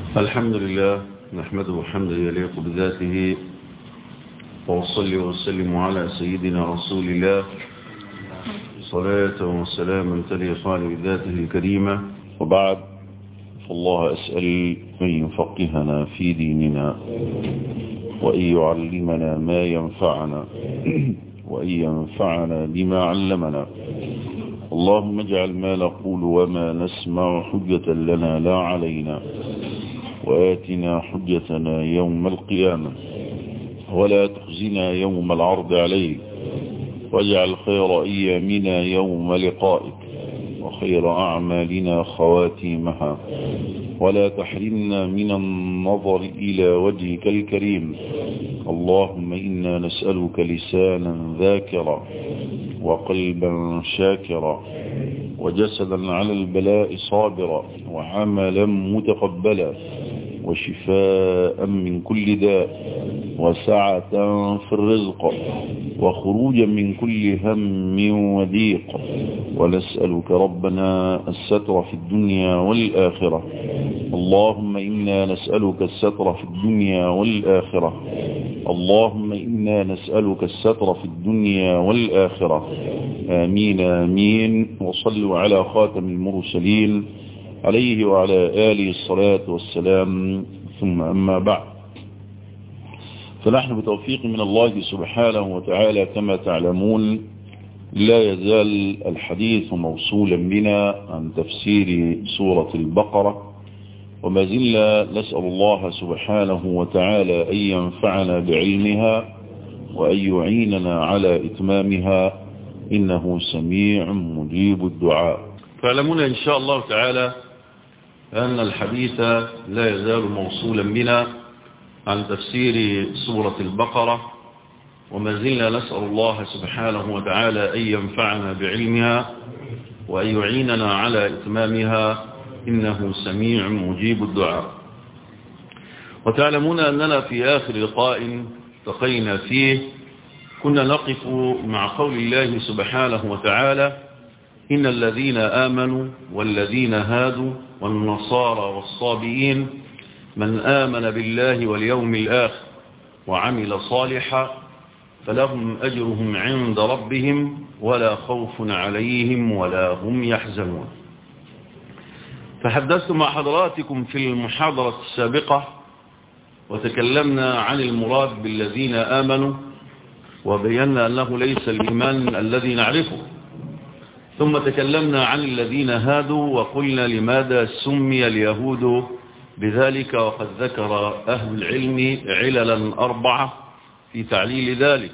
الحمد لله نحمده حمدا يليق بذاته وأصلي وسلم على سيدنا رسول الله صلاة وسلاما تليقان بذاته الكريمة وبعد فالله أسأل أن يفقهنا في ديننا وأن يعلمنا ما ينفعنا وأن ينفعنا بما علمنا اللهم اجعل ما نقول وما نسمع حجة لنا لا علينا وآتنا حجتنا يوم القيامة ولا تخزنا يوم العرض عليك واجعل خير أيامنا يوم لقائك وخير أعمالنا خواتيمها ولا تحرمنا من النظر إلى وجهك الكريم اللهم إنا نسألك لسانا ذاكرا وقلبا شاكرا وجسدا على البلاء صابرا وعملا متقبلا وشفاء من كل داء وسعة في الرزق وخروجا من كل هم وضيق ونسألك ربنا الستر في الدنيا والآخرة اللهم إنا نسألك الستر في الدنيا والآخرة اللهم إنا نسألك الستر في الدنيا والآخرة آمين آمين وصلوا على خاتم المرسلين عليه وعلى آله الصلاة والسلام ثم أما بعد فنحن بتوفيق من الله سبحانه وتعالى كما تعلمون لا يزال الحديث موصولا بنا عن تفسير سورة البقرة وما زلنا نسأل الله سبحانه وتعالى أن ينفعنا بعلمها وأن يعيننا على إتمامها إنه سميع مجيب الدعاء تعلمون إن شاء الله تعالى أن الحديث لا يزال موصولا بنا عن تفسير سورة البقرة وما زلنا نسأل الله سبحانه وتعالى أن ينفعنا بعلمها وأن يعيننا على إتمامها إنه سميع مجيب الدعاء وتعلمون أننا في آخر لقاء التقينا فيه كنا نقف مع قول الله سبحانه وتعالى إن الذين آمنوا والذين هادوا والنصارى والصابئين من آمن بالله واليوم الآخر وعمل صالحا فلهم أجرهم عند ربهم ولا خوف عليهم ولا هم يحزنون فحدثت مع حضراتكم في المحاضرة السابقة وتكلمنا عن المراد بالذين آمنوا وبينا أنه ليس الإيمان الذي نعرفه ثم تكلمنا عن الذين هادوا وقلنا لماذا سمي اليهود بذلك وقد ذكر أهل العلم عللا أربعة في تعليل ذلك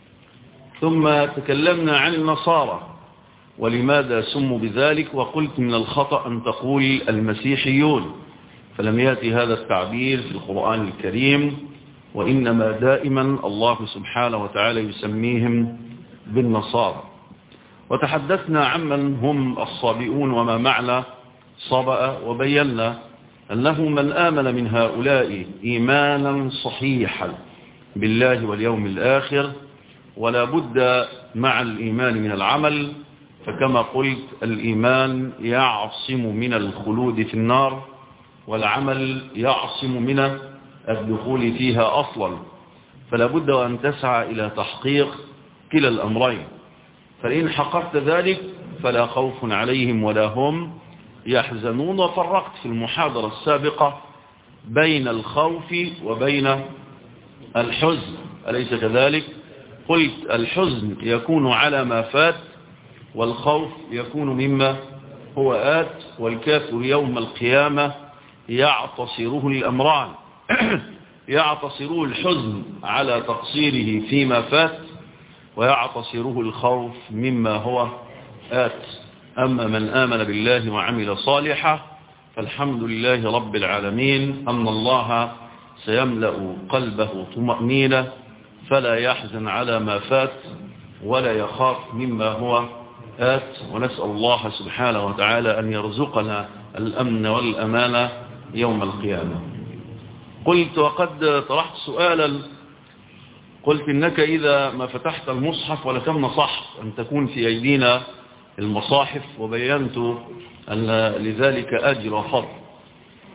ثم تكلمنا عن النصارى ولماذا سموا بذلك وقلت من الخطأ أن تقول المسيحيون فلم يأتي هذا التعبير في القرآن الكريم وإنما دائما الله سبحانه وتعالى يسميهم بالنصارى وتحدثنا عمن هم الصابئون وما معنى صبأ وبينا أنه من آمن من هؤلاء إيمانا صحيحا بالله واليوم الآخر ولا بد مع الإيمان من العمل فكما قلت الإيمان يعصم من الخلود في النار والعمل يعصم من الدخول فيها أصلا فلا بد أن تسعى إلى تحقيق كلا الأمرين فإن حققت ذلك فلا خوف عليهم ولا هم يحزنون وفرقت في المحاضرة السابقة بين الخوف وبين الحزن أليس كذلك قلت الحزن يكون على ما فات والخوف يكون مما هو آت والكافر يوم القيامة يعتصره الأمران يعتصره الحزن على تقصيره فيما فات ويعتصره الخوف مما هو آت أما من آمن بالله وعمل صالحا فالحمد لله رب العالمين أن الله سيملأ قلبه طمأنينة فلا يحزن على ما فات ولا يخاف مما هو آت ونسأل الله سبحانه وتعالى أن يرزقنا الأمن والأمانة يوم القيامة قلت وقد طرحت سؤالا قلت إنك إذا ما فتحت المصحف ولكم نصحت أن تكون في أيدينا المصاحف وبينت أن لذلك أجر فضل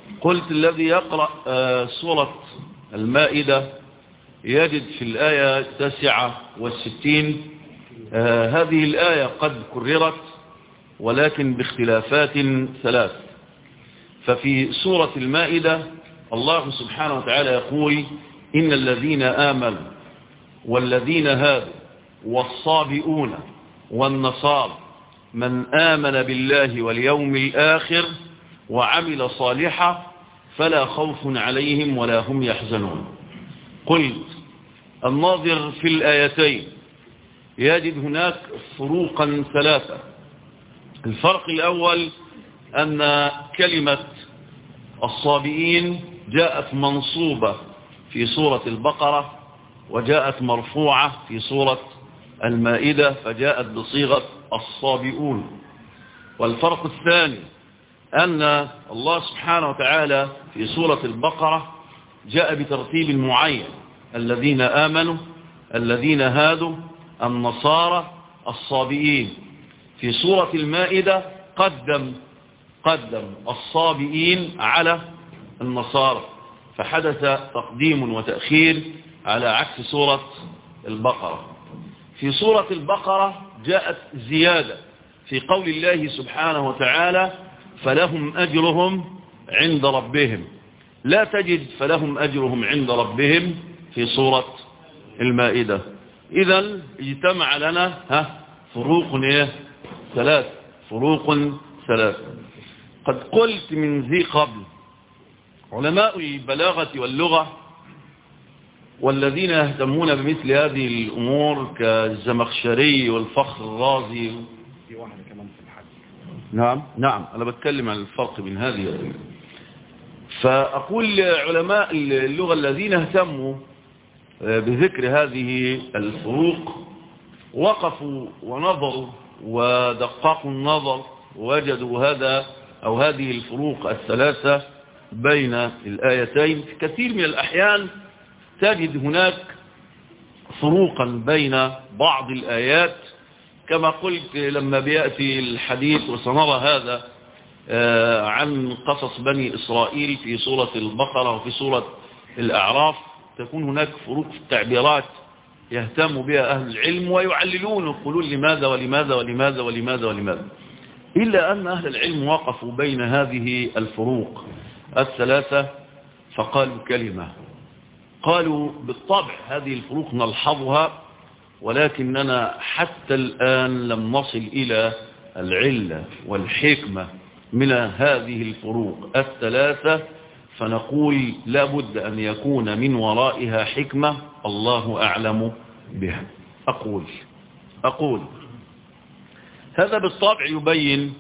قلت الذي يقرأ سورة المائدة يجد في الآية التاسعة والستين هذه الآية قد كررت ولكن باختلافات ثلاث ففي سورة المائدة الله سبحانه وتعالى يقول إن الذين آمنوا والذين هادوا والصابئون والنصارى من آمن بالله واليوم الآخر وعمل صالحا فلا خوف عليهم ولا هم يحزنون قلت الناظر في الآيتين يجد هناك فروقا ثلاثة الفرق الأول أن كلمة الصابئين جاءت منصوبة في سورة البقرة وجاءت مرفوعة في سورة المائدة فجاءت بصيغة الصابئون والفرق الثاني أن الله سبحانه وتعالى في سورة البقرة جاء بترتيب معين الذين آمنوا الذين هادوا النصارى الصابئين في سورة المائدة قدم قدم الصابئين على النصارى فحدث تقديم وتأخير على عكس سورة البقرة في سورة البقرة جاءت زيادة في قول الله سبحانه وتعالى فلهم أجرهم عند ربهم لا تجد فلهم أجرهم عند ربهم في سورة المائدة إذا اجتمع لنا ها فروق ايه ثلاث فروق ثلاث قد قلت من ذي قبل علماء البلاغة واللغة والذين يهتمون بمثل هذه الأمور كالزمخشري والفخر الرازي في واحدة كمان في الحج نعم نعم أنا بتكلم عن الفرق بين هذه وهذه فأقول علماء اللغة الذين اهتموا بذكر هذه الفروق وقفوا ونظروا ودققوا النظر ووجدوا هذا أو هذه الفروق الثلاثة بين الآيتين في كثير من الأحيان تجد هناك فروقا بين بعض الآيات كما قلت لما بيأتي الحديث وسنرى هذا عن قصص بني إسرائيل في سورة البقرة وفي سورة الأعراف تكون هناك فروق في التعبيرات يهتم بها أهل العلم ويعللون يقولون لماذا ولماذا ولماذا ولماذا ولماذا إلا أن أهل العلم وقفوا بين هذه الفروق الثلاثة فقالوا كلمة قالوا بالطبع هذه الفروق نلحظها ولكننا حتى الآن لم نصل إلى العلة والحكمة من هذه الفروق الثلاثة فنقول لا بد أن يكون من ورائها حكمة الله أعلم بها أقول أقول هذا بالطبع يبين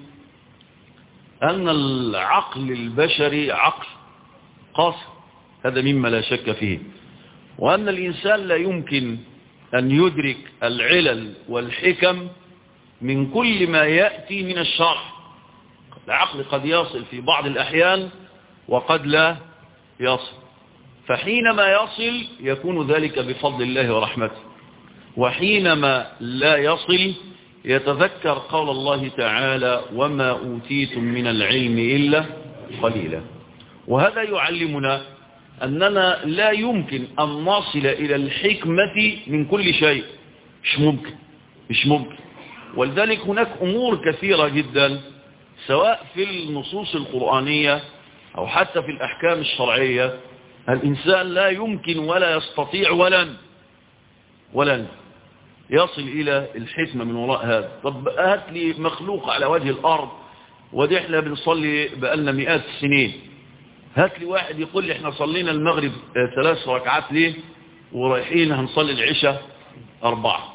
أن العقل البشري عقل قاصر هذا مما لا شك فيه وأن الإنسان لا يمكن أن يدرك العلل والحكم من كل ما يأتي من الشرع العقل قد يصل في بعض الأحيان وقد لا يصل فحينما يصل يكون ذلك بفضل الله ورحمته وحينما لا يصل يتذكر قول الله تعالى وما أوتيتم من العلم إلا قليلا وهذا يعلمنا أننا لا يمكن أن نصل إلى الحكمة من كل شيء مش ممكن مش ممكن ولذلك هناك أمور كثيرة جدا سواء في النصوص القرآنية أو حتى في الأحكام الشرعية الإنسان لا يمكن ولا يستطيع ولن ولن يصل إلى الحكمة من وراء هذا طب هات لي مخلوق على وجه الأرض ودي احنا بنصلي بقالنا مئات السنين هات لي واحد يقول لي احنا صلينا المغرب ثلاث ركعات ليه ورايحين هنصلي العشاء أربعة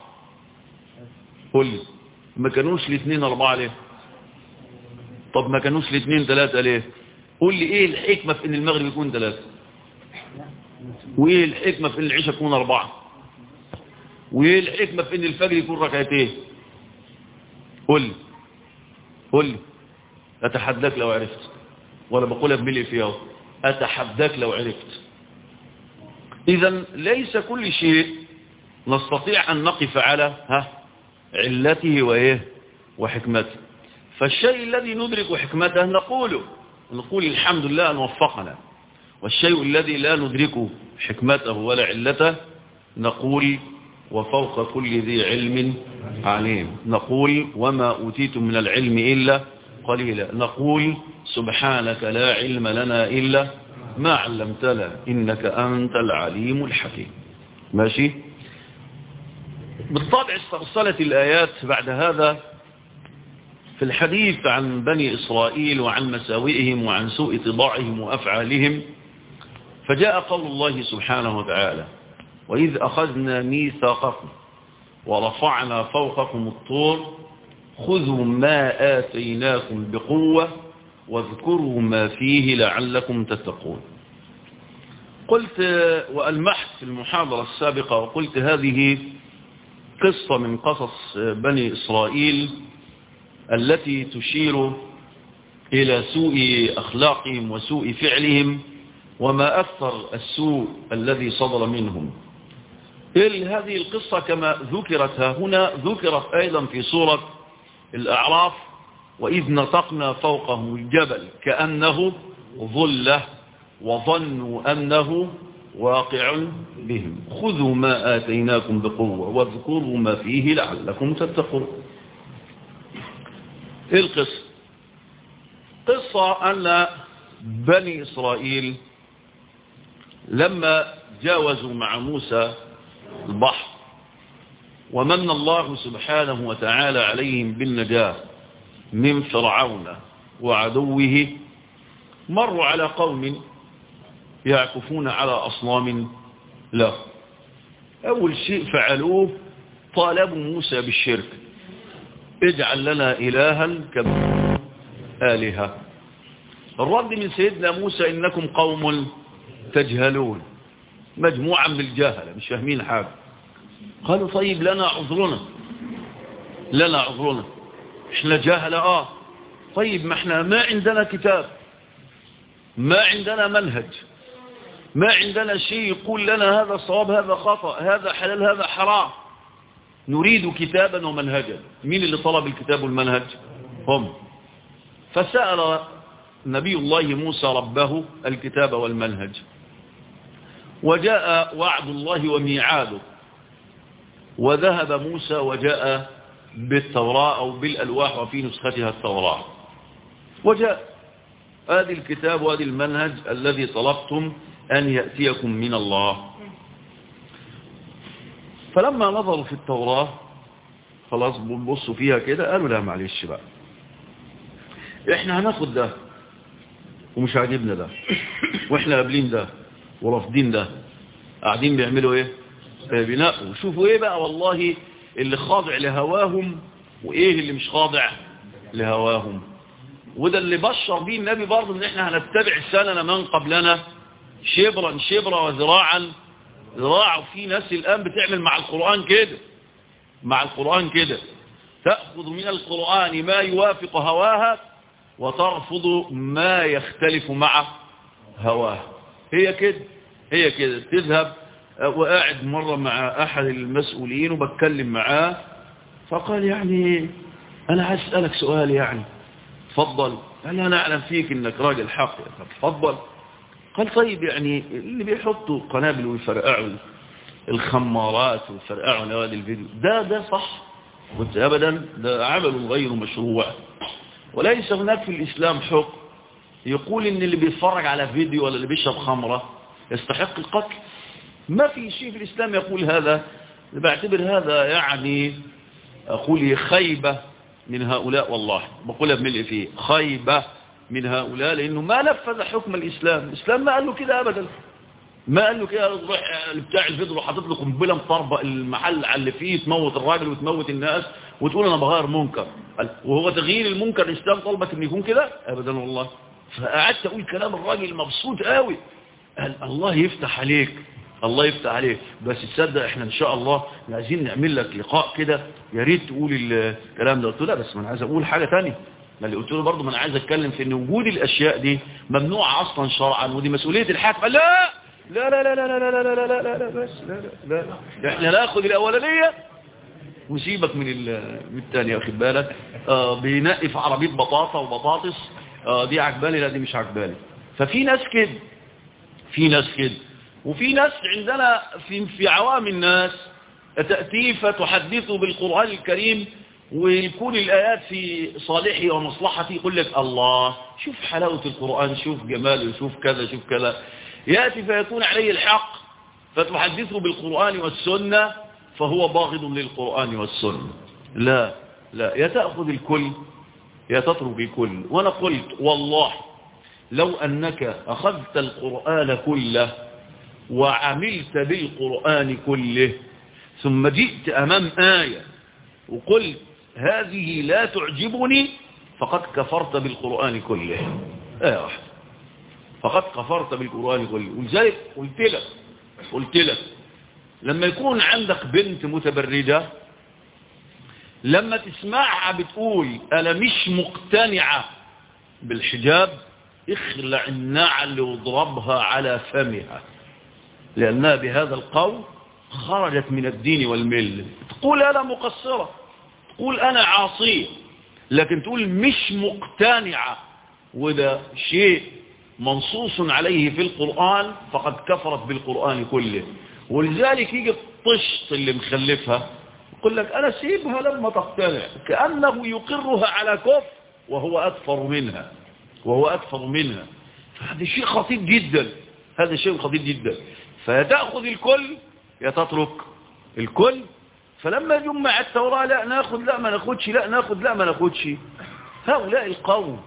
قول لي ما كانوش الاثنين أربعة ليه طب ما كانوش الاثنين ثلاثة ليه قول لي ايه الحكمة في ان المغرب يكون ثلاثة وايه الحكمة في ان العشاء تكون أربعة وايه الحكمة في ان الفجر يكون ركعتين قول لي قول لي اتحداك لو عرفت ولا بقولها بملء فيها اتحداك لو عرفت اذا ليس كل شيء نستطيع ان نقف على ها علته وايه وحكمته فالشيء الذي ندرك حكمته نقوله نقول الحمد لله أن وفقنا والشيء الذي لا ندركه حكمته ولا علته نقول وفوق كل ذي علم عليم نقول وما أوتيتم من العلم إلا قليلا نقول سبحانك لا علم لنا إلا ما علمتنا إنك أنت العليم الحكيم ماشي بالطبع استرسلت الآيات بعد هذا في الحديث عن بني إسرائيل وعن مساوئهم وعن سوء طباعهم وأفعالهم فجاء قول الله سبحانه وتعالى وإذ أخذنا ميثاقكم ورفعنا فوقكم الطور خذوا ما آتيناكم بقوة واذكروا ما فيه لعلكم تتقون قلت وألمحت في المحاضرة السابقة وقلت هذه قصة من قصص بني إسرائيل التي تشير إلى سوء أخلاقهم وسوء فعلهم وما أكثر السوء الذي صدر منهم هذه القصة كما ذكرت هنا ذكرت أيضا في سورة الأعراف وإذ نطقنا فوقهم الجبل كأنه ظلة وظنوا أنه واقع بهم خذوا ما آتيناكم بقوة واذكروا ما فيه لعلكم تتقون ايه القصة قصة أن بني إسرائيل لما جاوزوا مع موسى البحر ومن الله سبحانه وتعالى عليهم بالنجاة من فرعون وعدوه مروا على قوم يعكفون على أصنام له أول شيء فعلوه طالبوا موسى بالشرك اجعل لنا إلها كما آلهة الرد من سيدنا موسى إنكم قوم تجهلون مجموعة من الجاهلة مش فاهمين حاجة قالوا طيب لنا عذرنا لنا عذرنا احنا جاهلة اه طيب ما احنا ما عندنا كتاب ما عندنا منهج ما عندنا شيء يقول لنا هذا صواب هذا خطأ هذا حلال هذا حرام نريد كتابا ومنهجا مين اللي طلب الكتاب والمنهج هم فسأل نبي الله موسى ربه الكتاب والمنهج وجاء وعد الله وميعاده وذهب موسى وجاء بالتوراة أو بالألواح وفي نسختها التوراة وجاء هذه الكتاب وهذه المنهج الذي طلبتم أن يأتيكم من الله فلما نظروا في التوراة خلاص بصوا فيها كده قالوا لا معلش بقى احنا هناخد ده ومش عاجبنا ده واحنا قابلين ده ورافضين ده قاعدين بيعملوا ايه بينقوا شوفوا ايه بقى والله اللي خاضع لهواهم وايه اللي مش خاضع لهواهم وده اللي بشر بيه النبي برضه ان احنا هنتبع سنن من قبلنا شبرا شبرا وذراعا ذراع وفي ناس الان بتعمل مع القرآن كده مع القرآن كده تأخذ من القرآن ما يوافق هواها وترفض ما يختلف مع هواها هي كده هي كده تذهب وقاعد مرة مع أحد المسؤولين وبتكلم معاه فقال يعني أنا عايز أسألك سؤال يعني تفضل قال أنا أعلم فيك إنك راجل حق تفضل قال طيب يعني اللي بيحطوا قنابل ويفرقعوا الخمارات ويفرقعوا نواد الفيديو ده ده صح قلت أبدا ده عمل غير مشروع وليس هناك في الإسلام حكم يقول إن اللي بيتفرج على فيديو ولا اللي بيشرب خمرة يستحق القتل ما في شيء في الإسلام يقول هذا بعتبر هذا يعني أقول خيبة من هؤلاء والله بقولها بملء فيه خيبة من هؤلاء لأنه ما نفذ حكم الإسلام الإسلام ما قال له كده أبدا ما قال له كده روح بتاع الفيديو حاطط له قنبله مطربق المحل على اللي فيه تموت الراجل وتموت الناس وتقول انا بغير منكر وهو تغيير المنكر الاسلام طلبك ان يكون كده ابدا والله فقعدت اقول كلام الراجل مبسوط قوي قال الله يفتح عليك الله يفتح عليك بس تصدق احنا ان شاء الله عايزين نعمل لك لقاء كده يا ريت تقول الكلام ده قلت له لا بس ما انا عايز اقول حاجه ثانيه ما اللي قلت له برضه ما انا عايز اتكلم في ان وجود الاشياء دي ممنوعه اصلا شرعا ودي مسؤوليه الحاكم قال لا لا لا لا لا لا لا لا لا لا لا لا بس لا لا لا احنا ناخد الاولانيه وسيبك من من الثانيه واخد بالك آه بينقي في عربيه بطاطا وبطاطس اه دي عجباني لا دي مش عجباني ففي ناس كده في ناس كده وفي ناس عندنا في في عوام الناس تأتي فتحدثه بالقرآن الكريم ويكون الآيات في صالحه ومصلحته يقول لك الله شوف حلاوة القرآن شوف جماله شوف كذا شوف كذا يأتي فيكون عليه الحق فتحدثه بالقرآن والسنة فهو باغض للقرآن والسنة لا لا يا تأخذ الكل يا تترك الكل وأنا قلت والله لو أنك أخذت القرآن كله وعملت بالقرآن كله ثم جئت أمام آية وقلت هذه لا تعجبني فقد كفرت بالقرآن كله آية واحدة فقد كفرت بالقرآن كله ولذلك قلت لك قلت لك لما يكون عندك بنت متبردة لما تسمعها بتقول أنا مش مقتنعة بالحجاب اخلع النعل واضربها على فمها لأنها بهذا القول خرجت من الدين والمل تقول أنا مقصرة تقول أنا عاصية لكن تقول مش مقتنعة وده شيء منصوص عليه في القرآن فقد كفرت بالقرآن كله ولذلك يجي الطشت اللي مخلفها يقول لك أنا سيبها لما تقتنع كأنه يقرها على كفر وهو أكفر منها وهو أكفر منها فهذا شيء خطير جدا هذا شيء خطير جدا فتأخذ الكل يا تترك الكل فلما جمع التوراة لا ناخذ لا ما ناخذش لا ناخذ لا ما ناخذش هؤلاء القوم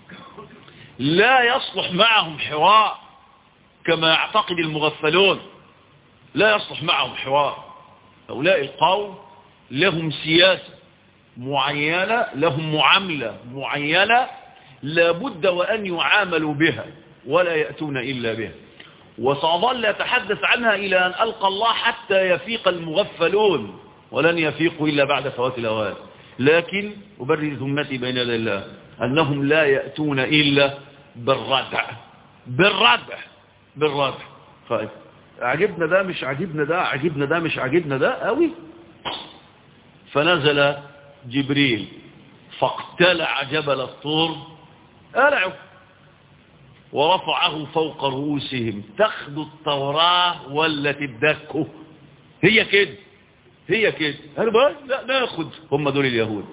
لا يصلح معهم حوار كما يعتقد المغفلون لا يصلح معهم حوار هؤلاء القوم لهم سياسة معينة لهم معاملة معينة لابد وأن يعاملوا بها ولا يأتون إلا بها وسأظل أتحدث عنها إلى أن ألقى الله حتى يفيق المغفلون ولن يفيقوا إلا بعد فوات الأوان لكن أبرز ذمتي بين يدي الله أنهم لا يأتون إلا بالردع بالردع بالردع طيب عجبنا ده مش عجبنا ده عجبنا ده مش عجبنا ده قوي فنزل جبريل فاقتلع جبل الطور قلعه ورفعه فوق رؤوسهم تاخدوا التوراة ولا تدكوا هي كده هي كده قالوا بقى لا ناخد هم دول اليهود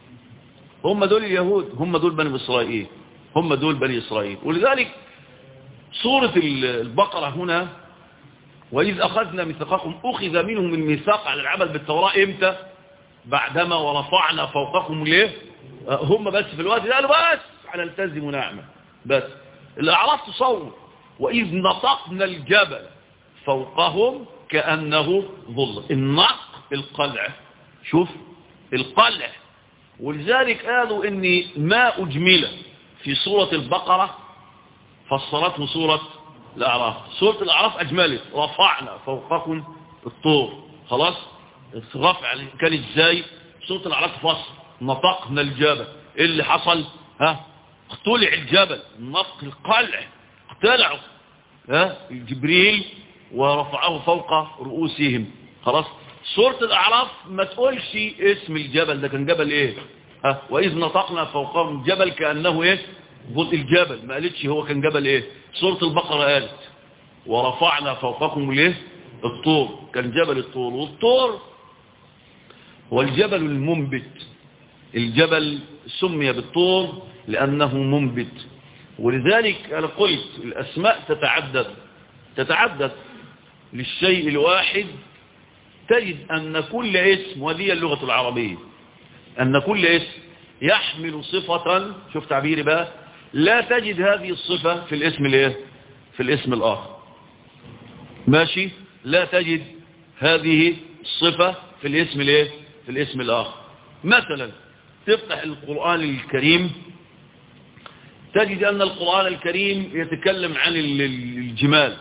هم دول اليهود هم دول بني إسرائيل هم دول بني إسرائيل ولذلك سورة البقرة هنا وإذ أخذنا ميثاقكم أخذ منهم الميثاق على العمل بالتوراة إمتى بعدما ورفعنا فوقكم ليه هم بس في الوقت ده قالوا بس على نلتزم ونعمل بس الأعراف تصور وإذ نطقنا الجبل فوقهم كأنه ظل النق القلع شوف القلع ولذلك قالوا ان ما أجمل في سورة البقرة فسرته سورة الأعراف سورة الأعراف أجملت رفعنا فوقكم الطور خلاص الرفع كان ازاي سورة الأعراف فصل نطقنا الجبل ايه اللي حصل ها اقتلع الجبل نطق القلع اقتلعوا ها جبريل ورفعه فوق رؤوسهم خلاص سورة الأعراف ما تقولش اسم الجبل ده كان جبل ايه ها وإذ نطقنا فوقهم جبل كأنه ايه ضوء الجبل ما قالتش هو كان جبل ايه سورة البقرة قالت ورفعنا فوقكم ليه الطور كان جبل الطور والطور هو الجبل المنبت الجبل سمي بالطور لأنه منبت ولذلك أنا قلت الأسماء تتعدد تتعدد للشيء الواحد تجد أن كل اسم وهذه اللغة العربية أن كل اسم يحمل صفة شوف تعبيري بقى لا تجد هذه الصفة في الاسم الايه في الاسم الآخر ماشي لا تجد هذه الصفة في الاسم الايه في الاسم الآخر مثلا تفتح القرآن الكريم تجد أن القرآن الكريم يتكلم عن الجمال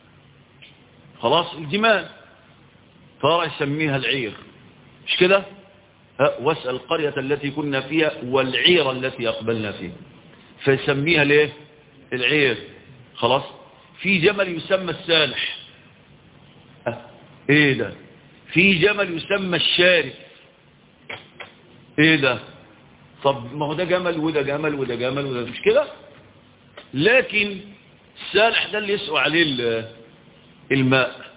خلاص الجمال ترى يسميها العير مش كده واسأل القرية التي كنا فيها والعير التي أقبلنا فيها فيسميها ليه العير خلاص في جمل يسمى السالح أه. ايه ده في جمل يسمى الشارف ايه ده طب ما هو ده جمل وده جمل وده جمل وده مش كده لكن السالح ده اللي يسقوا عليه الماء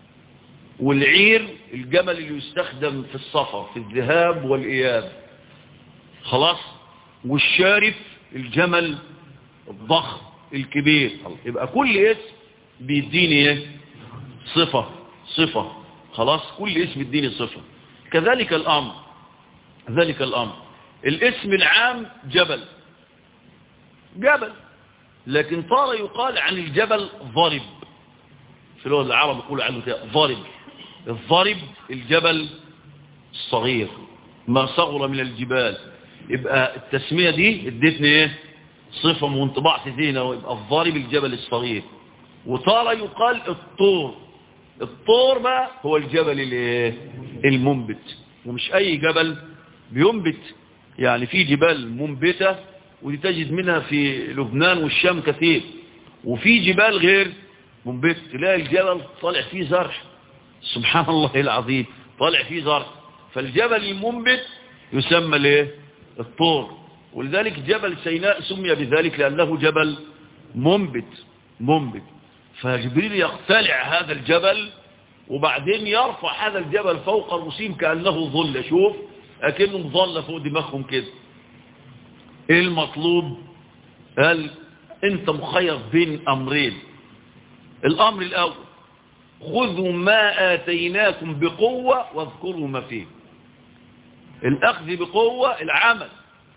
والعير الجمل اللي يستخدم في السفر في الذهاب والإياب خلاص والشارف الجمل الضخم الكبير يبقى كل اسم بيديني ايه صفة صفة خلاص كل اسم يديني صفة كذلك الأمر ذلك الأمر الاسم العام جبل جبل لكن صار يقال عن الجبل ضرب في اللغة العرب يقول عنه كده ضرب الضرب الجبل الصغير ما صغر من الجبال يبقى التسمية دي ادتني ايه صفة وانطباع ذهنه ويبقى الضارب الجبل الصغير وصار يقال الطور الطور بقى هو الجبل الايه المنبت ومش اي جبل بينبت يعني في جبال منبتة ودي تجد منها في لبنان والشام كثير وفي جبال غير منبت تلاقي الجبل طالع فيه زرع سبحان الله العظيم طالع فيه زرع فالجبل المنبت يسمى الايه الطور ولذلك جبل سيناء سمي بذلك لأنه جبل منبت منبت فجبريل يقتلع هذا الجبل وبعدين يرفع هذا الجبل فوق الرسيم كأنه ظل شوف أكنه مظل فوق دماغهم كده ايه المطلوب قال انت مخير بين امرين الامر الاول خذوا ما آتيناكم بقوة واذكروا ما فيه الأخذ بقوة العمل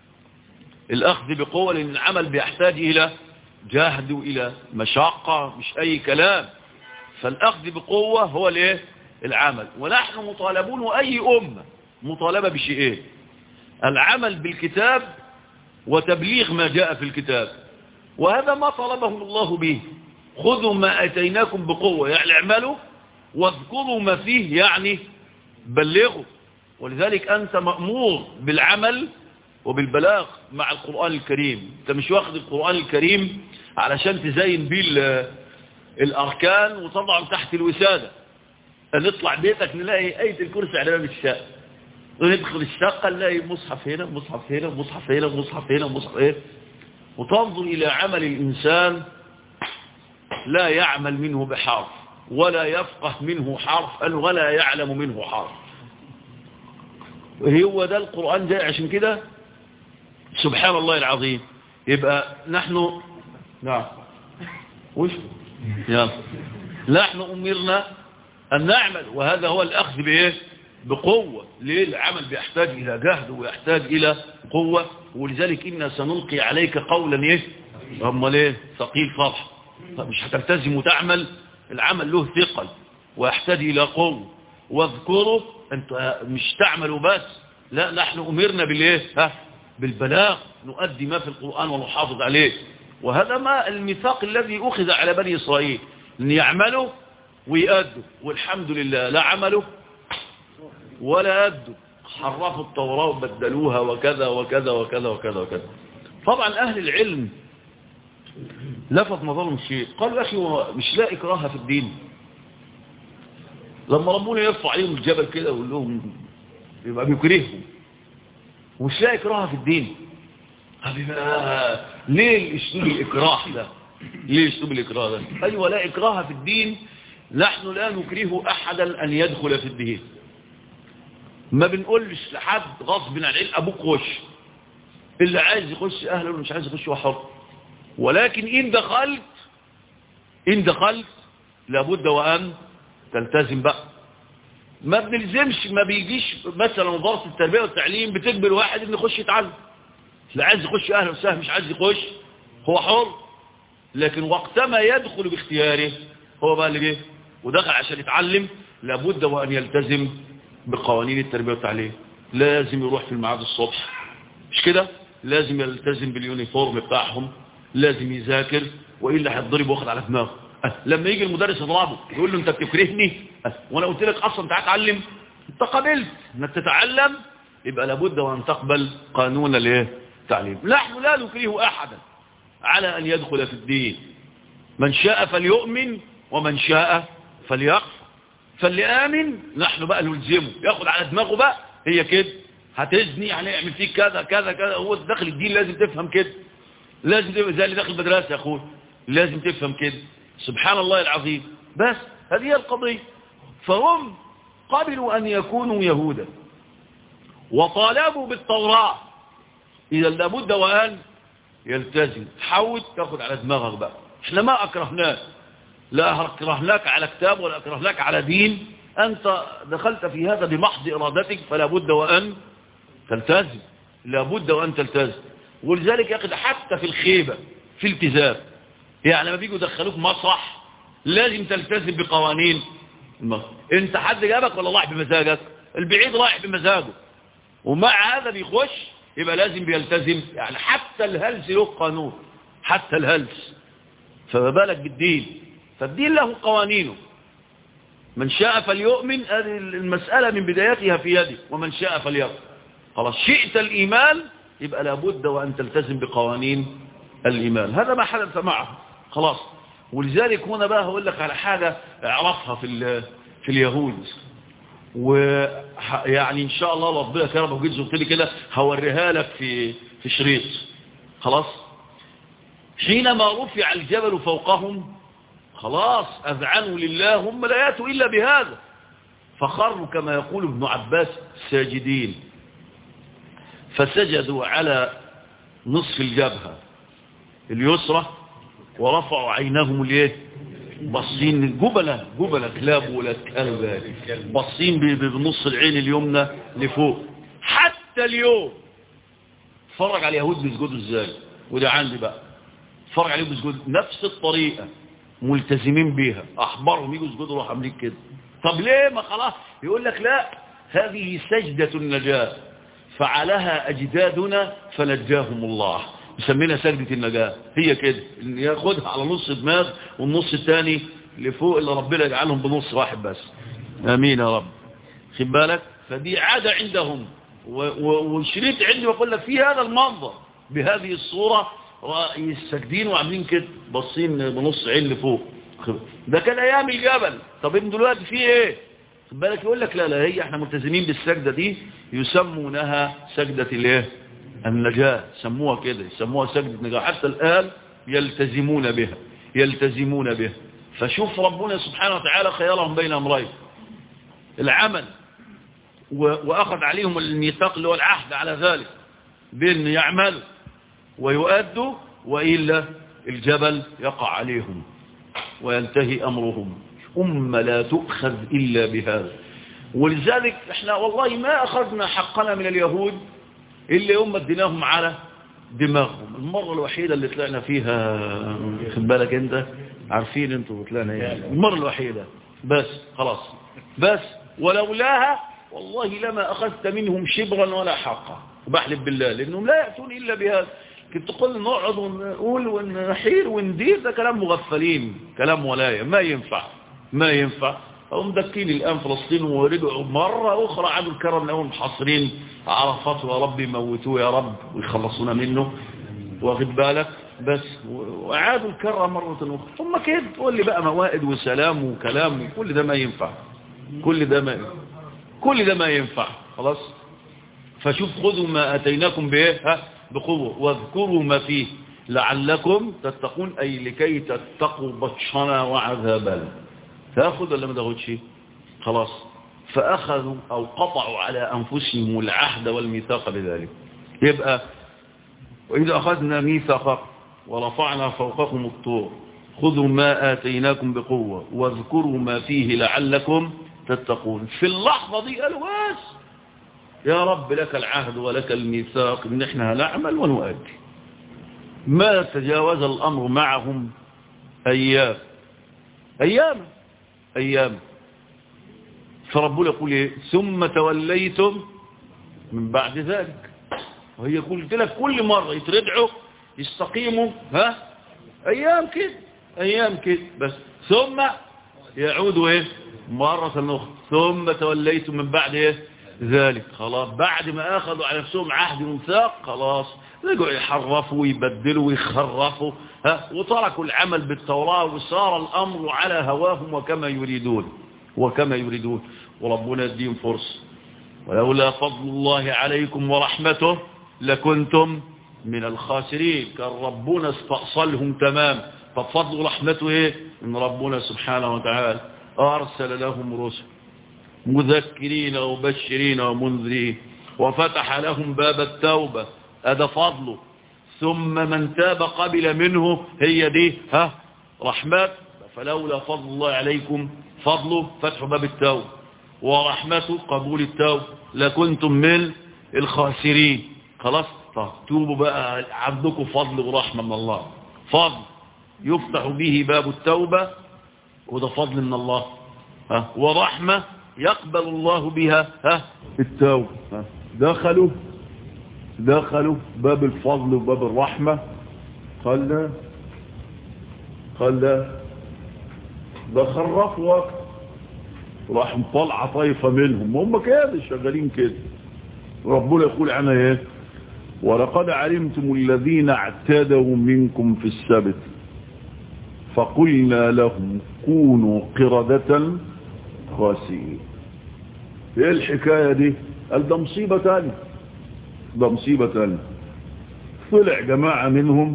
الأخذ بقوة لأن العمل بيحتاج إلى جهد وإلى مشاقة مش أي كلام فالأخذ بقوة هو الايه العمل ونحن مطالبون وأي أمة مطالبة بشيئين العمل بالكتاب وتبليغ ما جاء في الكتاب وهذا ما طلبه الله به خذوا ما أتيناكم بقوة يعني اعملوا واذكروا ما فيه يعني بلغوا ولذلك أنت مأمور بالعمل وبالبلاغ مع القرآن الكريم انت مش واخد القرآن الكريم علشان تزين بيه الأركان وطبعا تحت الوسادة نطلع بيتك نلاقي آية الكرسي على باب الشقة وندخل الشقة نلاقي مصحف هنا مصحف هنا مصحف هنا مصحف هنا مصحف هنا وتنظر إلى عمل الإنسان لا يعمل منه بحرف ولا يفقه منه حرفا ولا يعلم منه حرف هو ده القرآن جاي عشان كده سبحان الله العظيم يبقى نحن نعم وش يلا نحن أمرنا أن نعمل وهذا هو الأخذ بإيه بقوة ليه العمل بيحتاج إلى جهد ويحتاج إلى قوة ولذلك إنا سنلقي عليك قولا إيه هم ليه ثقيل فرح مش هتلتزم وتعمل العمل له ثقل ويحتاج إلى قوة واذكره أنت مش تعمل بس لا نحن أمرنا بالإيه ها بالبلاغ نؤدي ما في القرآن ونحافظ عليه وهذا ما الميثاق الذي أخذ على بني إسرائيل أن يعملوا ويأدوا والحمد لله لا عملوا ولا أدوا حرفوا التوراة وبدلوها وكذا وكذا وكذا وكذا وكذا طبعا أهل العلم لفت نظرهم شيء قالوا يا أخي مش لا إكراهة في الدين لما ربنا يرفع عليهم الجبل كده ويقول لهم يبقى بيكرههم ومش لا إكراهة في الدين آه ليه اسلوب الإكراه ده ليه اسلوب الإكراه ده أيوة لا إكراه في الدين نحن لا نكره أحدا أن يدخل في الدين ما بنقولش لحد غصب عن عين أبوك خش اللي عايز يخش أهله واللي مش عايز يخش هو حر ولكن إن دخلت إن دخلت لابد وأن تلتزم بقى ما بنلزمش ما بيجيش مثلا وزارة التربية والتعليم بتجبر واحد انه يخش يتعلم اللي عايز يخش اهلا وسهلا مش عايز يخش هو حر لكن وقتما يدخل باختياره هو بقى اللي جه ودخل عشان يتعلم لابد وان يلتزم بقوانين التربية والتعليم لازم يروح في الميعاد الصبح مش كده لازم يلتزم باليونيفورم بتاعهم لازم يذاكر والا هيتضرب واخد على دماغه لما يجي المدرس يضربه يقول له انت بتكرهني وانا قلت لك اصلا تعال اتعلم انت قبلت انك تتعلم يبقى لابد وان تقبل قانون الايه التعليم نحن لا نكره احدا على ان يدخل في الدين من شاء فليؤمن ومن شاء فليكفر فاللي امن نحن بقى نلزمه ياخد على دماغه بقى هي كده هتزني هنعمل فيك كذا كذا كذا هو داخل الدين لازم تفهم كده لازم تبقى زي اللي داخل مدرسة يا أخوي لازم تفهم كده سبحان الله العظيم بس هذه هي القضية فهم قبلوا أن يكونوا يهودا وطالبوا بالتوراة إذا لابد وأن يلتزم حاول تاخد على دماغك بقى احنا ما أكرهناك لا أكرهناك على كتاب ولا أكرهناك على دين أنت دخلت في هذا بمحض إرادتك فلا بد وأن تلتزم لا بد وأن تلتزم ولذلك يا حتى في الخيبة في التزام يعني لما بيجوا يدخلوك مسرح لازم تلتزم بقوانين المسرح انت حد جابك ولا رايح بمزاجك البعيد رايح بمزاجه ومع هذا بيخش يبقى لازم بيلتزم يعني حتى الهلس له قانون حتى الهلس فما بالك بالدين فالدين له قوانينه من شاء فليؤمن هذه المسألة من بدايتها في يدك ومن شاء فليكفر خلاص شئت الإيمان يبقى لابد وأن تلتزم بقوانين الإيمان هذا ما حدث معه خلاص ولذلك هنا بقى هقول لك على حاجة اعرفها في في اليهود ويعني إن شاء الله ربنا كرمه وجيت زرت لي كده هوريها لك في في شريط خلاص حينما رفع الجبل فوقهم خلاص أذعنوا لله هم لا يأتوا إلا بهذا فخروا كما يقول ابن عباس ساجدين فسجدوا على نصف الجبهة اليسرى ورفعوا عينهم ليه بصين جبلة جبلة كلاب ولا كلب بصين بنص العين اليمنى لفوق حتى اليوم فرج على اليهود بيسجدوا ازاي وده عندي بقى فرج عليهم بيسجدوا نفس الطريقة ملتزمين بيها احبارهم يجوا يسجدوا روح عاملين كده طب ليه ما خلاص يقول لك لا هذه سجدة النجاة فعلها أجدادنا فنجاهم الله يسمينا سجدة النجاة هي كده ان ياخدها على نص دماغ والنص الثاني لفوق اللي ربنا يجعلهم بنص واحد بس امين يا رب خد بالك فدي عادة عندهم والشريط عندي بقول لك في هذا المنظر بهذه الصورة الساجدين وعاملين كده باصين بنص عين لفوق ده كان ايام الجبل طب ابن دلوقتي في ايه خد بالك يقول لك لا لا هي احنا ملتزمين بالسجدة دي يسمونها سجدة الايه النجاة سموها كده يسموها سجدة نجاة حتى الآن يلتزمون بها يلتزمون بها فشوف ربنا سبحانه وتعالى خيارهم بين أمرين العمل وأخذ عليهم الميثاق اللي هو العهد على ذلك بأن يعملوا ويؤدوا وإلا الجبل يقع عليهم وينتهي أمرهم أم لا تؤخذ إلا بهذا ولذلك احنا والله ما أخذنا حقنا من اليهود إلا يوم اديناهم على دماغهم المرة الوحيدة اللي طلعنا فيها خد بالك انت عارفين انتوا طلعنا ايه المرة الوحيدة بس خلاص بس ولولاها والله لما أخذت منهم شبرا ولا حقا وبحلف بالله لأنهم لا يأتون إلا بهذا كنت تقول نقعد ونقول ونحير وندير ده كلام مغفلين كلام ولاية ما ينفع ما ينفع هم دكين الآن فلسطين ورجعوا مرة أخرى عادوا الكرم لهم محاصرين عرفات يا رب يموتوه يا رب ويخلصونا منه واخد بالك بس وعادوا الكرة مرة أخرى ثم كده تقول لي بقى موائد وسلام وكلام كل ده ما ينفع كل ده ما ينفع كل ده ما ينفع خلاص فشوف خذوا ما أتيناكم به ها بقوة واذكروا ما فيه لعلكم تتقون أي لكي تتقوا بطشنا وعذابنا تأخذ ولا ما تاخدش خلاص فأخذوا أو قطعوا على أنفسهم العهد والميثاق بذلك يبقى وإذا أخذنا ميثاقك ورفعنا فوقكم الطور خذوا ما آتيناكم بقوة واذكروا ما فيه لعلكم تتقون في اللحظة دي قالوا بس يا رب لك العهد ولك الميثاق ان احنا هنعمل ونؤدي ما تجاوز الأمر معهم أيام أيام أيام فربنا يقول إيه ثم توليتم من بعد ذلك وهي قلت لك كل مرة يتردعوا يستقيموا ها أيام كده أيام كده بس ثم يعودوا إيه مرة أخرى ثم توليتم من بعد إيه ذلك خلاص بعد ما أخذوا على نفسهم عهد وميثاق خلاص رجعوا يحرفوا ويبدلوا ويخرفوا ها وتركوا العمل بالتوراة وصار الأمر على هواهم وكما يريدون وكما يريدون وربنا يديهم فرصة ولولا فضل الله عليكم ورحمته لكنتم من الخاسرين كان ربنا استأصلهم تمام فبفضل رحمته ايه ان ربنا سبحانه وتعالى ارسل لهم رسل مذكرين ومبشرين ومنذرين وفتح لهم باب التوبة هذا فضله ثم من تاب قبل منه هي دي ها رحمات فلولا فضل الله عليكم فضله فتح باب التوبة ورحمته قبول التوبة لكنتم من الخاسرين خلاص طب توبوا بقى عندكم فضل ورحمة من الله فضل يفتح به باب التوبة وده فضل من الله ها ورحمة يقبل الله بها ها التوبة ها دخلوا دخلوا باب الفضل وباب الرحمة قال لا قال لا ده خرفوا وقت راح مطلع طايفة منهم هم كده شغالين كده ربنا يقول عنها ايه ولقد علمتم الذين اعتدوا منكم في السبت فقلنا لهم كونوا قردة خاسئين ايه الحكاية دي قال ده مصيبة تانية ده مصيبة تانية طلع جماعة منهم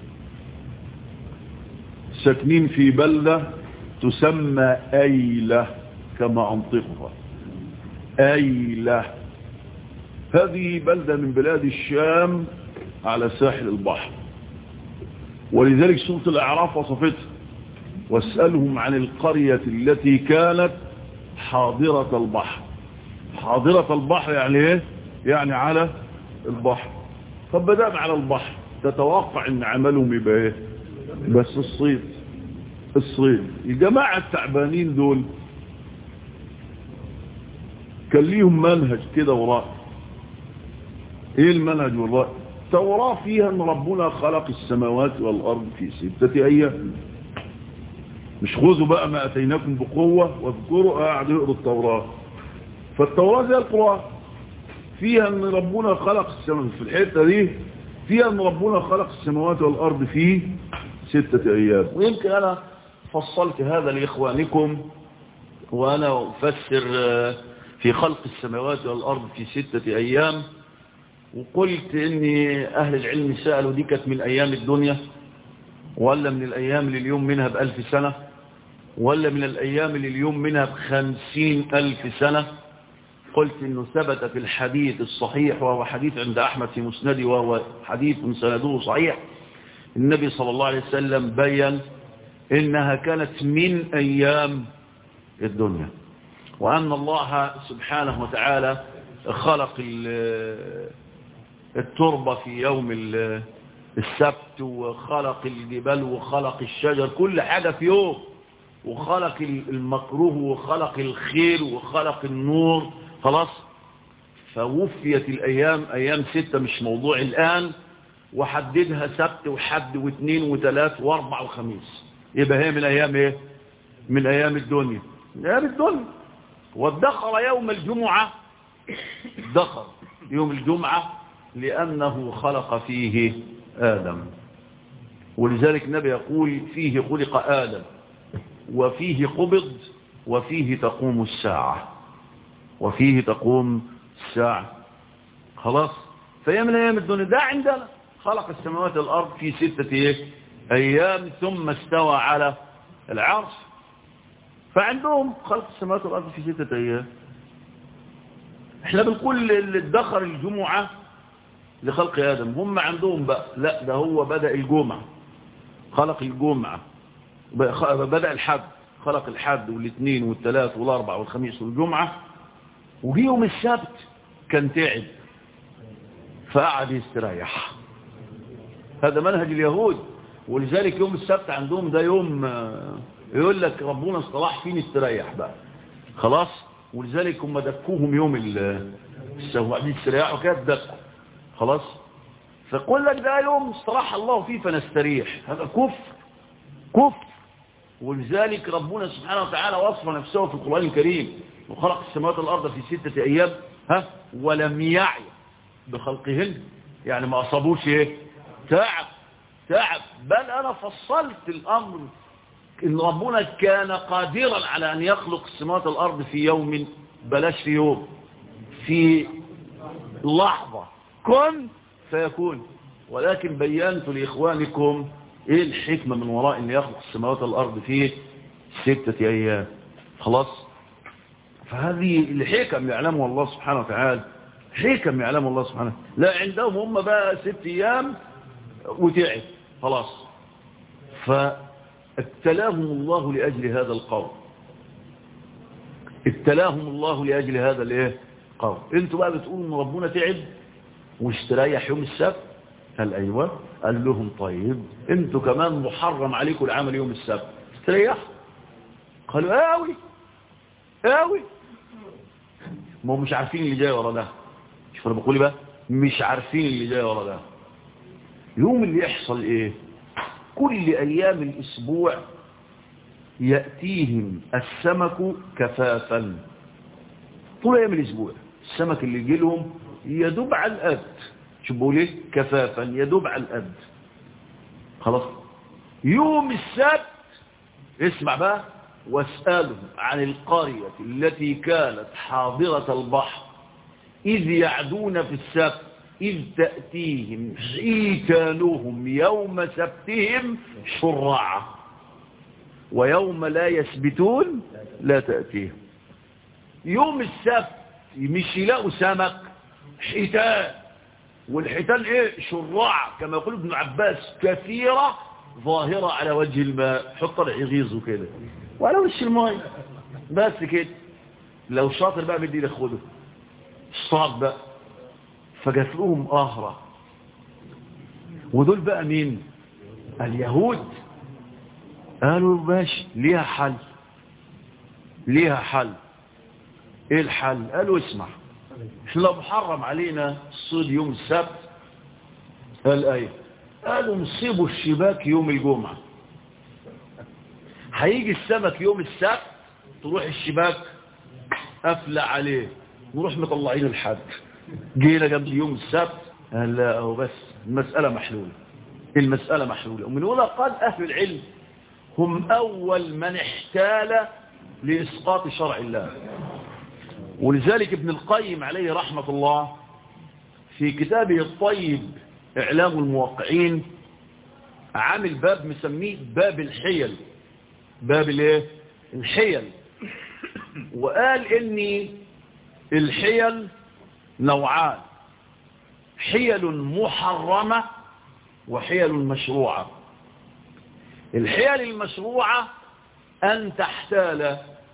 ساكنين في بلدة تسمى أيلة كما أنطقها أيلة هذه بلدة من بلاد الشام على ساحل البحر ولذلك سورة الأعراف وصفتها واسألهم عن القرية التي كانت حاضرة البحر حاضرة البحر يعني ايه يعني على البحر طب بدأنا على البحر تتوقع ان عملهم يبقى ايه بس الصيد الصيد الجماعة التعبانين دول كان ليهم منهج كده وراء ايه المنهج والرأي توراة فيها ان ربنا خلق السماوات والارض في ستة ايام مش خذوا بقى ما اتيناكم بقوة واذكروا قاعدوا يقروا التوراة فالتوراة زي القرآن فيها ان ربنا خلق السماوات في الحتة دي فيها ان ربنا خلق السماوات والارض في ستة ايام ويمكن انا فصلت هذا لاخوانكم وانا افسر في خلق السماوات والارض في ستة ايام وقلت ان اهل العلم سألوا دي كانت من ايام الدنيا ولا من الايام لليوم منها بألف سنة ولا من الايام لليوم منها بخمسين الف سنة قلت انه ثبت في الحديث الصحيح وهو حديث عند احمد في مسنده وهو حديث سنده صحيح النبي صلى الله عليه وسلم بين انها كانت من ايام الدنيا وان الله سبحانه وتعالى خلق التربة في يوم السبت وخلق الجبال وخلق الشجر كل حاجة في يوم وخلق المكروه وخلق الخير وخلق النور خلاص فوفيت الأيام أيام ستة مش موضوع الآن وحددها سبت وحد واثنين وثلاث واربع وخميس يبقى هي من أيام ايه من أيام الدنيا من أيام الدنيا وادخر يوم الجمعة ادخر يوم الجمعة لأنه خلق فيه آدم ولذلك النبي يقول فيه خلق آدم وفيه قبض وفيه تقوم الساعة وفيه تقوم الساعة خلاص فهي من أيام الدنيا ده عندنا خلق السماوات والأرض في ستة إيه؟ أيام ثم استوى على العرش فعندهم خلق السماوات والأرض في ستة أيام احنا بنقول اللي ادخر الجمعة لخلق آدم هم عندهم بقى لا ده هو بدأ الجمعة خلق الجمعة بدأ الحد خلق الحد والاثنين والثلاث والاربع والخميس والجمعة وجي يوم السبت كان تعب فقعد يستريح هذا منهج اليهود ولذلك يوم السبت عندهم ده يوم يقول لك ربنا اصطلاح فين استريح بقى خلاص ولذلك هم دكوهم يوم السبت يستريحوا كده دكوا خلاص فقل لك ده يوم استراح الله فيه فنستريح هذا كفر كفر ولذلك ربنا سبحانه وتعالى وصف نفسه في القرآن الكريم وخلق السماوات والأرض في ستة أيام ها ولم يعي بخلقهن يعني ما أصابوش ايه تعب تعب بل أنا فصلت الأمر إن ربنا كان قادرا على أن يخلق السماوات والأرض في يوم بلاش في يوم في لحظة كن فيكون ولكن بينت لإخوانكم إيه الحكمة من وراء أن يخلق السماوات والأرض في ستة أيام خلاص فهذه الحكم يعلمها الله سبحانه وتعالى حكم يعلمها الله سبحانه لا عندهم هم بقى ست أيام وتعب خلاص فابتلاهم الله لأجل هذا القول ابتلاهم الله لأجل هذا الايه قول انتوا بقى بتقولوا ان ربنا تعب واستريح يوم السبت قال ايوه قال لهم طيب انتوا كمان محرم عليكم العمل يوم السبت استريح قالوا قوي قوي ما هم مش عارفين اللي جاي ورا ده شوف انا بقول بقى مش عارفين اللي جاي ورا ده يوم اللي يحصل ايه كل ايام الاسبوع يأتيهم السمك كفافا طول ايام الاسبوع السمك اللي يجي لهم يدوب على القد شو بقول ايه كفافا يدوب على القد خلاص يوم السبت اسمع بقى واسألهم عن القرية التي كانت حاضرة البحر إذ يعدون في السبت إذ تأتيهم حيتانهم يوم سبتهم شرعا ويوم لا يثبتون لا تأتيهم يوم السبت مش يلاقوا سمك حيتان والحيتان ايه شرع كما يقول ابن عباس كثيرة ظاهرة على وجه الماء حط العغيظ كده وعلى وش الماء بس كده لو شاطر بقى بدي ياخده الصاد بقى فجات لهم قهرة ودول بقى مين اليهود قالوا ماشي ليها حل ليها حل ايه الحل قالوا اسمع احنا لو محرم علينا الصيد يوم السبت قال ايه قالوا نصيبوا الشباك يوم الجمعة هيجي السمك يوم السبت تروح الشباك قافله عليه نروح مطلعين الحد جينا جنب يوم السبت قال لا اهو بس المسألة محلولة المسألة محلولة ومن هنا قال أهل العلم هم أول من احتال لإسقاط شرع الله ولذلك ابن القيم عليه رحمة الله في كتابه الطيب إعلام الموقعين عامل باب مسميه باب الحيل باب الايه الحيل وقال ان الحيل نوعان حيل محرمة وحيل مشروعة الحيل المشروعة أن تحتال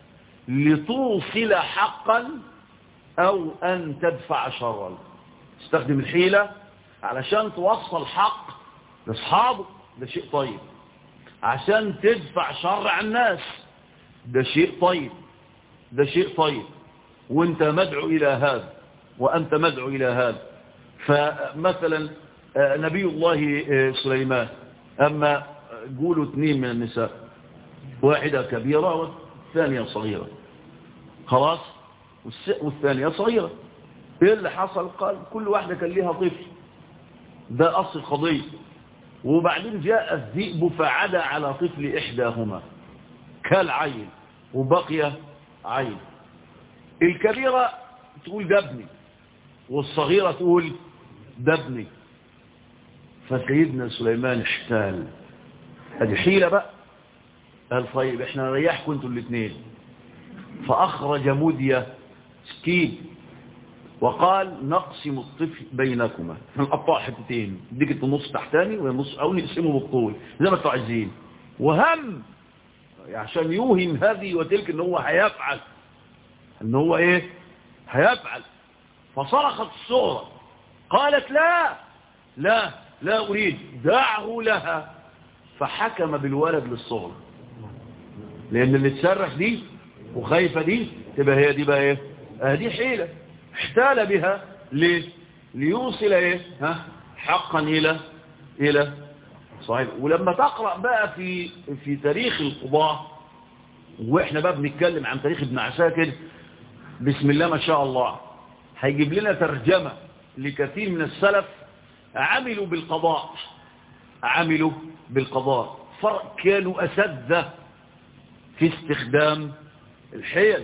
لتوصل حقا أو أن تدفع شرا استخدم الحيلة علشان توصل حق لاصحابه ده شيء طيب عشان تدفع شر عن الناس ده شيء طيب ده شيء طيب وانت مدعو إلى هذا وأنت مدعو إلى هذا فمثلا نبي الله سليمان أما قولوا اثنين من النساء واحدة كبيرة والثانية صغيرة خلاص والثانية صغيرة ايه اللي حصل قال كل واحدة كان ليها طفل ده أصل القضية وبعدين جاء الذئب فعدى على طفل إحداهما كالعين وبقي عين الكبيرة تقول ده ابني والصغيرة تقول ده ابني فسيدنا سليمان احتال هذه حيلة بقى قال طيب احنا نريحكم انتوا الاثنين فأخرج مدية سكين وقال نقسم الطفل بينكما نقطع حتتين ديك النص تحتاني والنص او نقسمه بالطول زي ما انتوا عايزين وهم عشان يوهم هذه وتلك ان هو هيفعل ان هو ايه هيفعل فصرخت الصورة قالت لا لا لا اريد دعه لها فحكم بالولد للصغر لان اللي تصرخ دي وخايفة دي تبقى هي دي بقى ايه هذه حيلة احتال بها ليه ليوصل ايه ها حقا الى الى صحيح ولما تقرأ بقى في في تاريخ القضاة واحنا بقى بنتكلم عن تاريخ ابن عساكر بسم الله ما شاء الله هيجيب لنا ترجمة لكثير من السلف عملوا بالقضاء عملوا بالقضاء فرق كانوا أسد في استخدام الحيل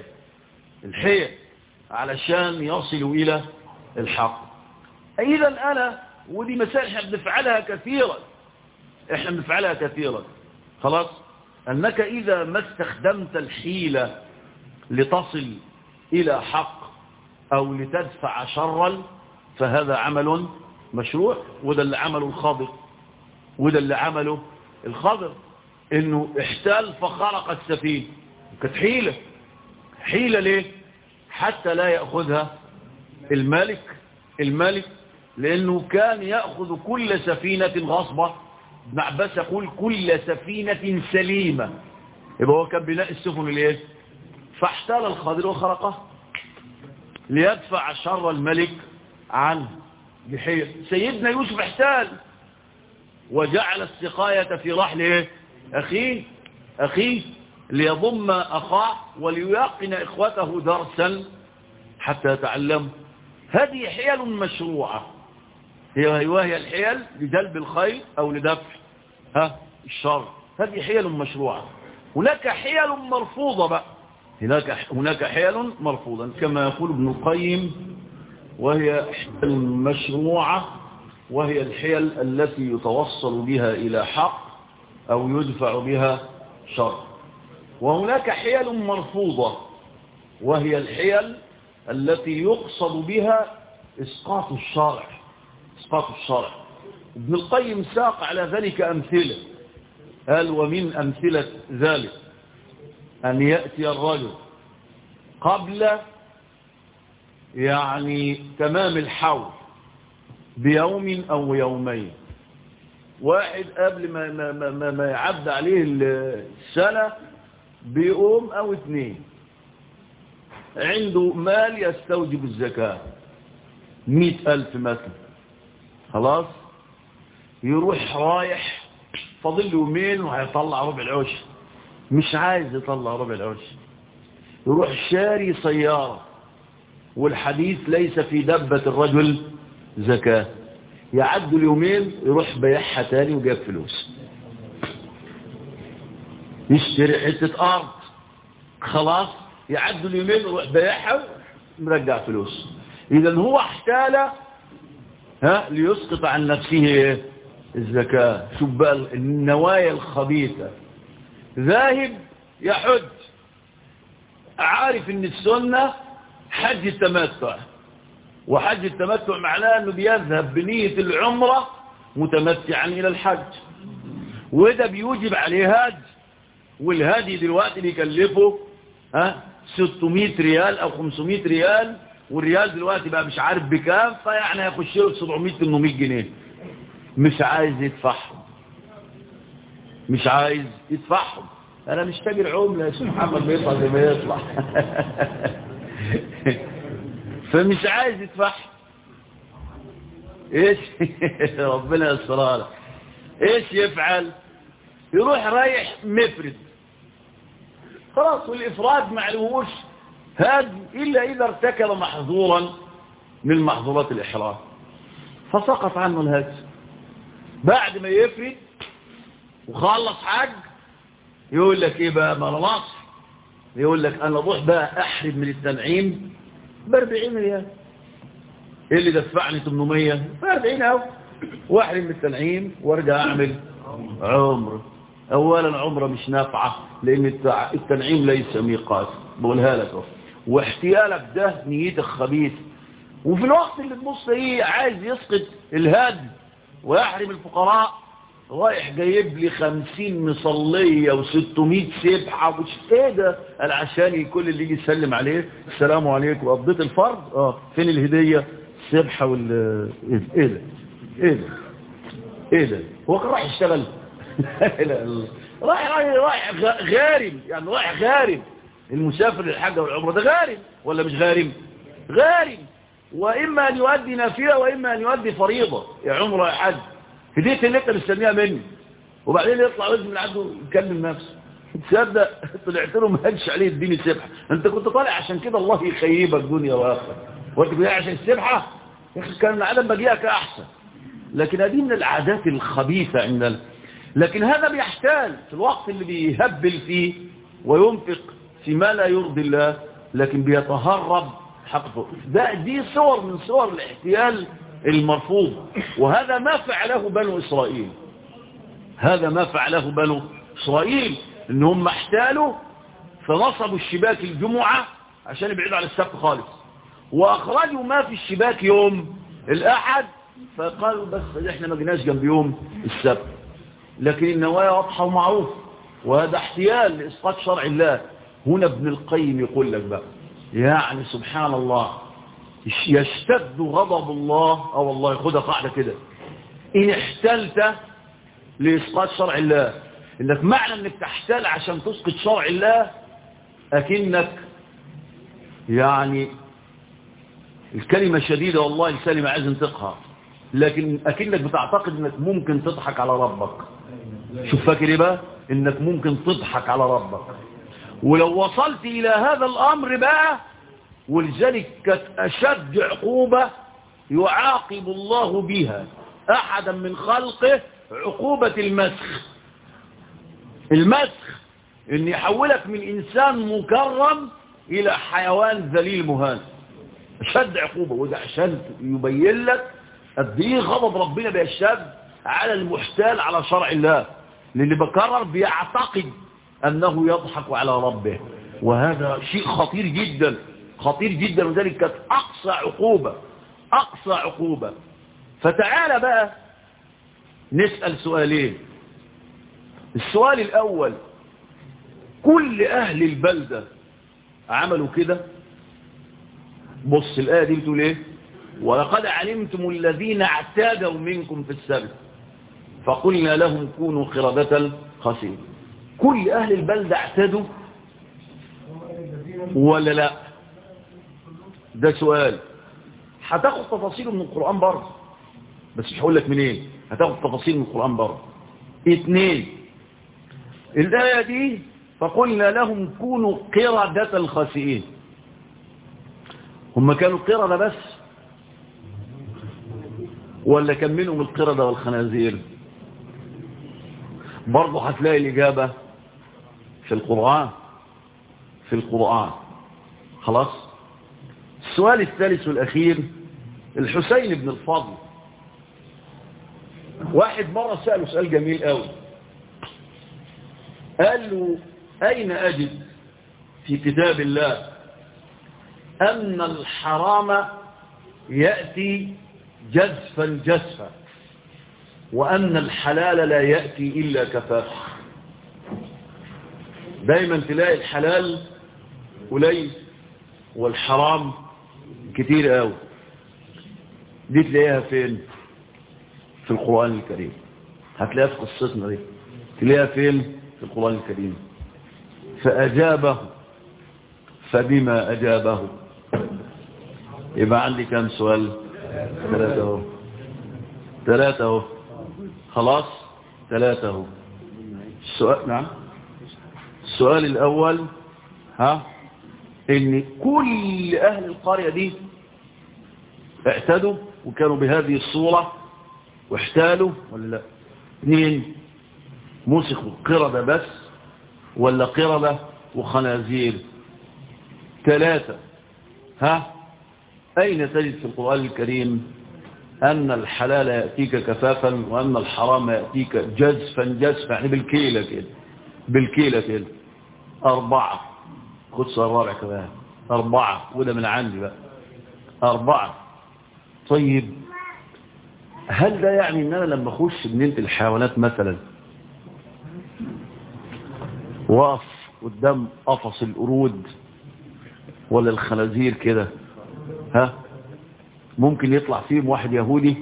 الحيل علشان يصلوا إلى الحق إذا أنا ودي مسائل احنا بنفعلها كثيرا احنا بنفعلها كثيرا خلاص انك اذا ما استخدمت الحيلة لتصل الى حق او لتدفع شرا فهذا عمل مشروع وده اللي عمله الخاضر وده اللي عمله الخضر انه احتال فخرق السفينة كانت حيلة حيلة ليه حتى لا يأخذها الملك الملك لأنه كان يأخذ كل سفينة غصبة ابن عباس يقول كل سفينة سليمة يبقى هو كان بناء السفن الايه فاحتال الخضر وخرقه ليدفع شر الملك عنه بحيل سيدنا يوسف احتال وجعل السقاية في رحل ايه أخيه أخيه ليضم أخاه ولييقن إخوته درسا حتى يتعلم هذه حيل مشروعة هي وهي الحيل لجلب الخير أو لدفع ها الشر هذه حيل مشروعة هناك حيل مرفوضة بقى هناك هناك حيل مرفوضة كما يقول ابن القيم وهي حيل مشروعة وهي الحيل التي يتوصل بها إلى حق أو يدفع بها شر وهناك حيل مرفوضة وهي الحيل التي يقصد بها إسقاط الشرع إسقاط الشرع ابن القيم ساق على ذلك أمثلة قال ومن أمثلة ذلك أن يأتي الرجل قبل يعني تمام الحول بيوم أو يومين واحد قبل ما, ما, ما, ما, ما يعد عليه السنة بيقوم أو اثنين عنده مال يستوجب الزكاة مئة ألف مثلا خلاص يروح رايح فاضل يومين وهيطلع ربع العشر مش عايز يطلع ربع العشر يروح شاري سيارة والحديث ليس في دبة الرجل زكاة يعدوا اليومين يروح بيعها تاني وجاب فلوس يشتري حتة أرض خلاص يعدوا اليومين يروح بيعها مرجع فلوس إذا هو احتال ها ليسقط عن نفسه الزكاة شوف بقى النوايا الخبيثة ذاهب يحج عارف ان السنة حج التمتع وحج التمتع معناه انه بيذهب بنية العمرة متمتعا الى الحج وده بيوجب عليه هاج والهادي دلوقتي بيكلفه ها 600 ريال او 500 ريال والريال دلوقتي بقى مش عارف بكام فيعني هيخش له 700 800 جنيه مش عايز يدفعهم مش عايز يدفعهم انا مش تاجر عمله يا محمد بيطلع زي ما يطلع فمش عايز يدفعهم ايش ربنا يسرها له ايش يفعل يروح رايح مفرد خلاص والافراد معلوموش هذا الا اذا ارتكب محظورا من محظورات الاحرام فسقط عنه الهج بعد ما يفرد وخلص حج يقول لك ايه بقى ما انا مصر يقول لك انا اروح بقى احرم من التنعيم ب 40 ريال ايه اللي دفعني 800 ب 40 اهو واحرم من التنعيم وارجع اعمل عمره اولا عمره مش نافعه لان التنعيم ليس ميقات بقولها لك اهو واحتيالك ده نيتك خبيث وفي الوقت اللي تبص ايه عايز يسقط الهاد ويحرم الفقراء رايح جايب لي خمسين مصلية وستمائة سبحة وش ايه ده قال عشان كل اللي يجي يسلم عليه السلام عليكم قضيت الفرض اه فين الهدية السبحة وال ايه ده ايه ده ايه ده هو كان رايح يشتغل رايح رايح رايح غارم يعني رايح غارم المسافر للحاجة والعمرة ده غارم ولا مش غارم غارم وإما أن يؤدي نافلة وإما أن يؤدي فريضة يا عمره يا حج هديت اللي انت مستنيها مني وبعدين يطلع وزن من عنده يكلم نفسه تصدق طلعت له ما هدش عليه اديني سبحه انت كنت طالع عشان كده الله يخيبك دنيا واخره وانت جاي عشان السبحه يا اخي كان عدم مجيئك احسن لكن هذه من العادات الخبيثه عندنا لكن هذا بيحتال في الوقت اللي بيهبل فيه وينفق فيما لا يرضي الله لكن بيتهرب حقه ده دي صور من صور الاحتيال المرفوض وهذا ما فعله بنو إسرائيل هذا ما فعله بنو إسرائيل إنهم احتالوا فنصبوا الشباك الجمعة عشان يبعدوا عن السبت خالص وأخرجوا ما في الشباك يوم الأحد فقالوا بس احنا ما جيناش جنب يوم السبت لكن النوايا واضحة ومعروفة وهذا احتيال لإسقاط شرع الله هنا ابن القيم يقول لك بقى يعني سبحان الله يشتد غضب الله او والله خدها قاعدة كده ان احتلت لإسقاط شرع الله انك معنى انك تحتال عشان تسقط شرع الله اكنك يعني الكلمة شديدة والله الكلمة عايز انتقها لكن اكنك بتعتقد انك ممكن تضحك على ربك شوف فاكر ايه بقى انك ممكن تضحك على ربك ولو وصلت الى هذا الامر بقى ولذلك كانت اشد عقوبة يعاقب الله بها احدا من خلقه عقوبة المسخ المسخ ان يحولك من انسان مكرم الى حيوان ذليل مهان اشد عقوبة وده عشان يبين لك قد ايه غضب ربنا بيشتد على المحتال على شرع الله للي بكرر بيعتقد أنه يضحك على ربه وهذا شيء خطير جدا خطير جدا وذلك كانت أقصى عقوبة أقصى عقوبة فتعال بقى نسأل سؤالين السؤال الأول كل أهل البلدة عملوا كده بص الآية دي بتقول ايه ولقد علمتم الذين اعتادوا منكم في السبت فقلنا لهم كونوا قردة خسير كل أهل البلدة اعتدوا ولا لا ده سؤال هتاخد تفاصيله من القرآن برضه بس مش هقول لك منين هتاخد تفاصيل من القرآن برضه اتنين الآية دي فقلنا لهم كونوا قردة الخاسئين هم كانوا قردة بس ولا كان منهم القردة والخنازير برضه هتلاقي الإجابة في القرآن في القرآن خلاص السؤال الثالث والأخير الحسين بن الفضل واحد مرة سأله سؤال جميل قوي قال له أين أجد في كتاب الله أن الحرام يأتي جزفا جزفا وأن الحلال لا يأتي إلا كفافا دايما تلاقي الحلال قليل والحرام كتير قوي دي تلاقيها فين في القرآن الكريم هتلاقيها في قصتنا دي تلاقيها فين في القرآن الكريم فأجابه فبما أجابه يبقى عندي كم سؤال ثلاثة اهو ثلاثة اهو خلاص ثلاثة اهو السؤال نعم السؤال الأول ها ان كل أهل القرية دي اعتدوا وكانوا بهذه الصورة واحتالوا ولا لا اثنين مسخوا قردة بس ولا قردة وخنازير ثلاثة ها أين تجد في القرآن الكريم أن الحلال يأتيك كفافا وأن الحرام يأتيك جزفا جزفا يعني بالكيلة كده بالكيلة كده أربعة خد سؤال رابع كمان أربعة وده من عندي بقى أربعة طيب هل ده يعني ان انا لما اخش جنينه الحيوانات مثلا واقف قدام قفص القرود ولا الخنازير كده ها ممكن يطلع فيهم واحد يهودي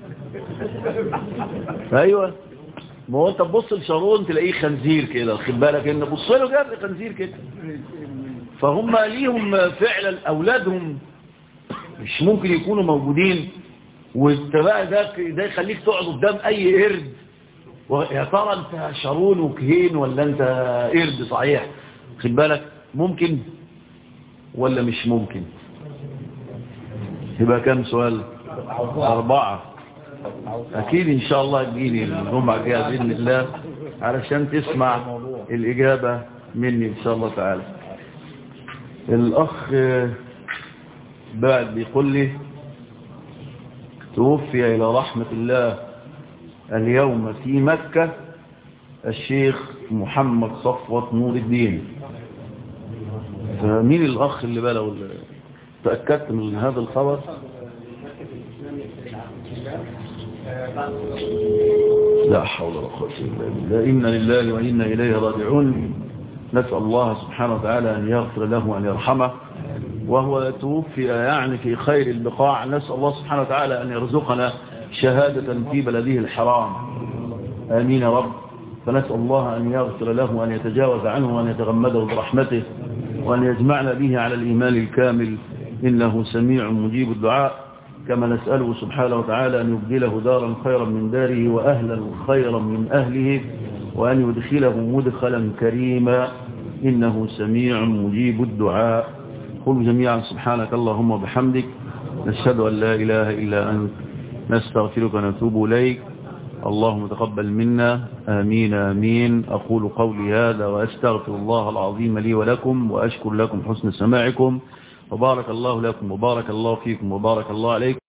ايوه ما هو انت تبص لشارون تلاقيه خنزير كده خد بالك ان بص له جاب خنزير كده فهم ليهم فعلا اولادهم مش ممكن يكونوا موجودين وانت بقى ده ده يخليك تقعد قدام اي قرد يا ترى انت شارون وكهين ولا انت قرد صحيح خد بالك ممكن ولا مش ممكن يبقى كم سؤال أربعة أكيد إن شاء الله تجيني الجمعة الجاية بإذن الله علشان تسمع الإجابة مني إن شاء الله تعالى الأخ بعد بيقول لي توفي إلى رحمة الله اليوم في مكة الشيخ محمد صفوة نور الدين فمين الأخ اللي بلغ تأكدت من هذا الخبر لا حول ولا قوة إلا بالله إنا لله وإنا إليه راجعون نسأل الله سبحانه وتعالى أن يغفر له وأن يرحمه وهو توفي يعني في خير البقاع نسأل الله سبحانه وتعالى أن يرزقنا شهادة في بلده الحرام آمين يا رب فنسأل الله أن يغفر له وأن يتجاوز عنه وأن يتغمده برحمته وأن يجمعنا به على الإيمان الكامل إنه سميع مجيب الدعاء كما نسأله سبحانه وتعالى أن يبدله دارا خيرا من داره وأهلا خيرا من أهله وأن يدخله مدخلا كريما إنه سميع مجيب الدعاء قل جميعا سبحانك اللهم وبحمدك نشهد أن لا إله إلا أنت نستغفرك ونتوب إليك اللهم تقبل منا آمين آمين أقول قولي هذا وأستغفر الله العظيم لي ولكم وأشكر لكم حسن سماعكم وبارك الله لكم وبارك الله فيكم وبارك الله عليكم